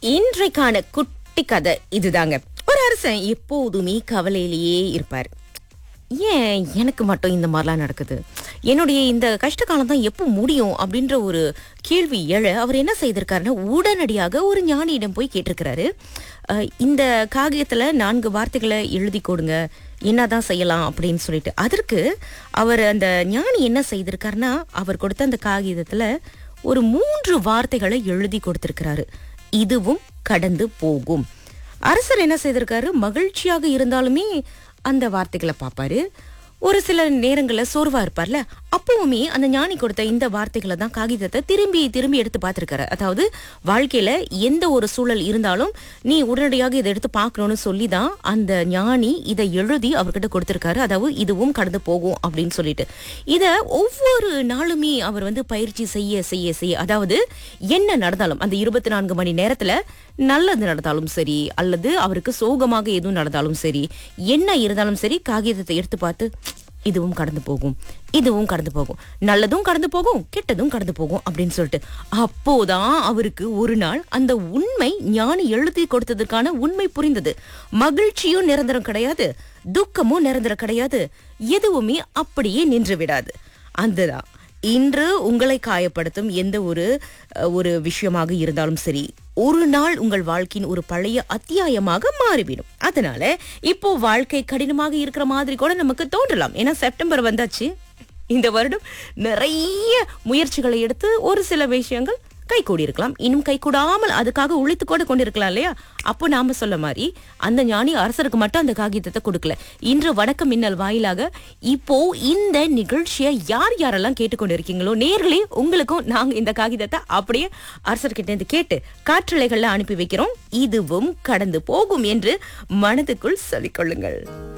இன்றைக்கான குட்டி கதை இதுதாங்க ஒரு அரசன் எப்போதுமே கவலையிலேயே இருப்பார் ஏன் எனக்கு மட்டும் இந்த மாதிரிலாம் நடக்குது என்னுடைய இந்த கஷ்ட காலம் தான் எப்போ முடியும் அப்படின்ற ஒரு கேள்வி எழ அவர் என்ன செய்திருக்காருன்னா உடனடியாக ஒரு ஞானியிடம் போய் கேட்டிருக்கிறாரு அஹ், இந்த காகிதத்துல நான்கு வார்த்தைகளை எழுதி கொடுங்க என்னதான் செய்யலாம் அப்படின்னு சொல்லிட்டு அதற்கு அவர் அந்த ஞானி என்ன செய்திருக்காருன்னா அவர் கொடுத்த அந்த காகிதத்துல ஒரு மூன்று வார்த்தைகளை எழுதி கொடுத்திருக்கிறாரு இதுவும் கடந்து போகும் அரசர் என்ன செய்திருக்காரு மகிழ்ச்சியாக இருந்தாலுமே அந்த வார்த்தைகளை பார்ப்பாரு ஒரு சில நேரங்களில் சோர்வா இருப்பார்ல அப்பவுமே அந்த ஞானி கொடுத்த இந்த வார்த்தைகளை தான் காகிதத்தை திரும்பி திரும்பி எடுத்து பார்த்திருக்காரு அதாவது வாழ்க்கையில எந்த ஒரு சூழல் இருந்தாலும் நீ உடனடியாக இதை எடுத்து பார்க்கணும்னு சொல்லி தான் அந்த ஞானி இதை எழுதி அவர்கிட்ட கொடுத்திருக்காரு அதாவது இதுவும் கடந்து போகும் அப்படின்னு சொல்லிட்டு இத ஒவ்வொரு நாளுமே அவர் வந்து பயிற்சி செய்ய செய்ய செய்ய அதாவது என்ன நடந்தாலும் அந்த இருபத்தி நான்கு மணி நேரத்துல நல்லது நடந்தாலும் சரி அல்லது அவருக்கு சோகமாக எதுவும் நடந்தாலும் சரி என்ன இருந்தாலும் சரி காகிதத்தை எடுத்து பார்த்து இதுவும் கடந்து போகும் இதுவும் கடந்து போகும் நல்லதும் கடந்து போகும் கெட்டதும் கடந்து போகும் அப்படின்னு சொல்லிட்டு அப்போதான் அவருக்கு ஒரு நாள் அந்த உண்மை ஞானி எழுதி கொடுத்ததற்கான உண்மை புரிந்தது மகிழ்ச்சியும் நிரந்தரம் கிடையாது துக்கமும் நிரந்தரம் கிடையாது எதுவுமே அப்படியே நின்று விடாது அதுதான் இன்று உங்களை காயப்படுத்தும் எந்த ஒரு அஹ், ஒரு விஷயமாக இருந்தாலும் சரி ஒரு நாள் உங்கள் வாழ்க்கையின் ஒரு பழைய அத்தியாயமாக மாறிவிடும் அதனால இப்போ வாழ்க்கை கடினமாக இருக்கிற மாதிரி கூட நமக்கு தோன்றலாம் ஏன்னா செப்டம்பர் வந்தாச்சு இந்த வருடம் நிறைய முயற்சிகளை எடுத்து ஒரு சில விஷயங்கள் கைகூடி இருக்கலாம் இன்னும் கைகூடாமல் அதுக்காக உழைத்து கூட கொண்டிருக்கலாம் இல்லையா அப்போ நாம சொல்ல மாதிரி அந்த ஞானி அரசருக்கு மட்டும் அந்த காகிதத்தை கொடுக்கல இன்று வணக்க மின்னல் வாயிலாக இப்போ இந்த நிகழ்ச்சியை யார் யாரெல்லாம் கேட்டுக்கொண்டிருக்கீங்களோ நேர்களே உங்களுக்கும் நாங்க இந்த காகிதத்தை அப்படியே அரசர்கிட்ட இருந்து கேட்டு காற்றலைகள்ல அனுப்பி வைக்கிறோம் இதுவும் கடந்து போகும் என்று மனதுக்குள் சொல்லிக்கொள்ளுங்கள்